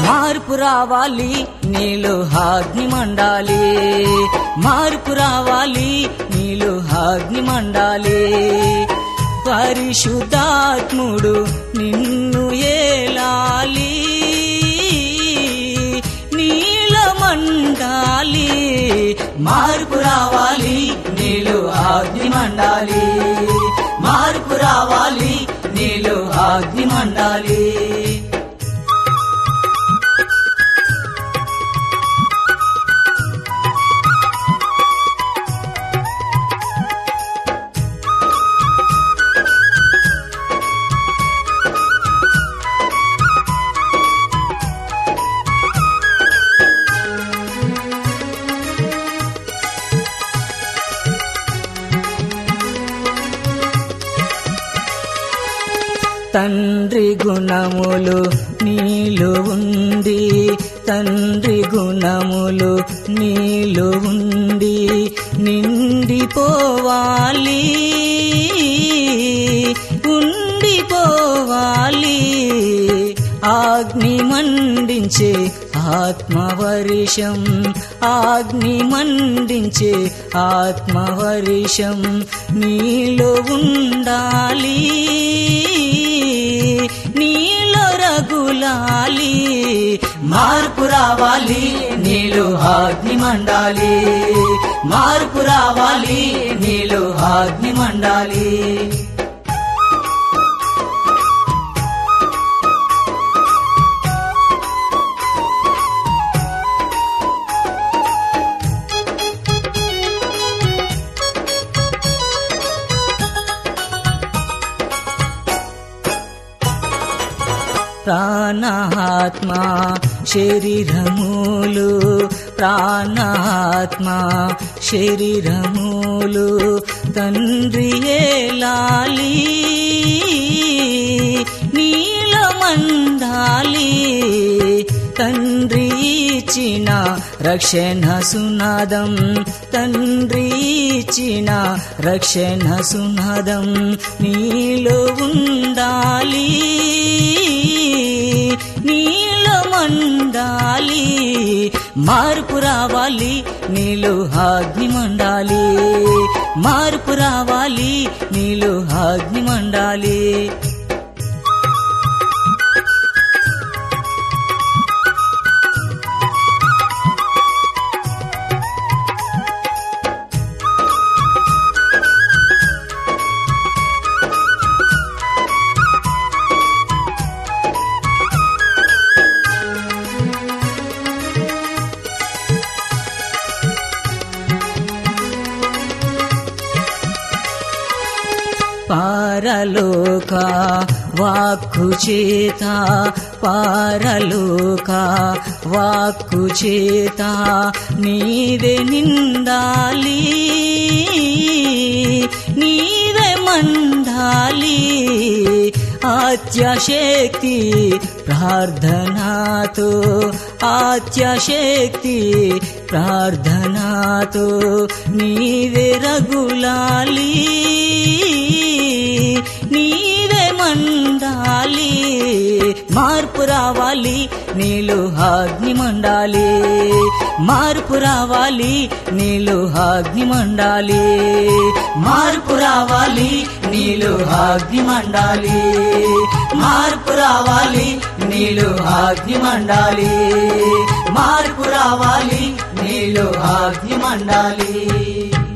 మార్పు రావాలి నీలో అగ్ని మండాలి మార్పు రావాలి నీలో అగ్ని మండాలి పరిశుద్ధాత్ముడు నిన్ను ఏలాలి నీల మండాలి మార్పు రావాలి నీలో అగ్ని మండాలి మార్పు రావాలి నీలో అగ్ని మండాలి తండ్రి గుణములు నీలో ఉంది తండ్రి గుణములు నీలో ఉంది నిండిపోవాలి ఉండిపోవాలి ఆగ్ని మండించే ఆత్మవర్షం ఆగ్ని మండించే ఆత్మవర్షం నీలో ఉండాలి నీలో రగులాలి మార్పు రావాలి నీలో అగ్ని మండాలి మార్పు రావాలి నీలో అగ్ని మండాలి ప్రాణాత్మ శరీరములు ప్రాణాత్మ శరీరములు తండ్రి ఏలాలి నీలమందాలి తండ్రి ఇచ్చిన రక్షణ సునాదం తండ్రి ఇచ్చిన రక్షణ సునాదం నీలో ఉండాలి నీలో మండాలి మార్పు రావాలి నీలో అగ్ని మండాలి మార్పు రావాలి నీలో అగ్ని మండాలి పారలోక వాక్కు చేత పారలోక వాక్కు చేత నీవే నిండాలి నీవే మండాలి ఆత్యశక్తి ప్రార్థనాతో ఆత్యశక్తి ప్రార్థనాతో నీవే రగులాలి నీవే మండాలి మార్పు రావాలి నీలో అగ్ని మండాలి మార్పు రావాలి నీలో అగ్ని మండాలి మార్పు రావాలి నీలో అగ్ని మండాలి మార్పు రావాలి నీలో అగ్ని మండాలి మార్పు రావాలి నీలో అగ్ని మండాలి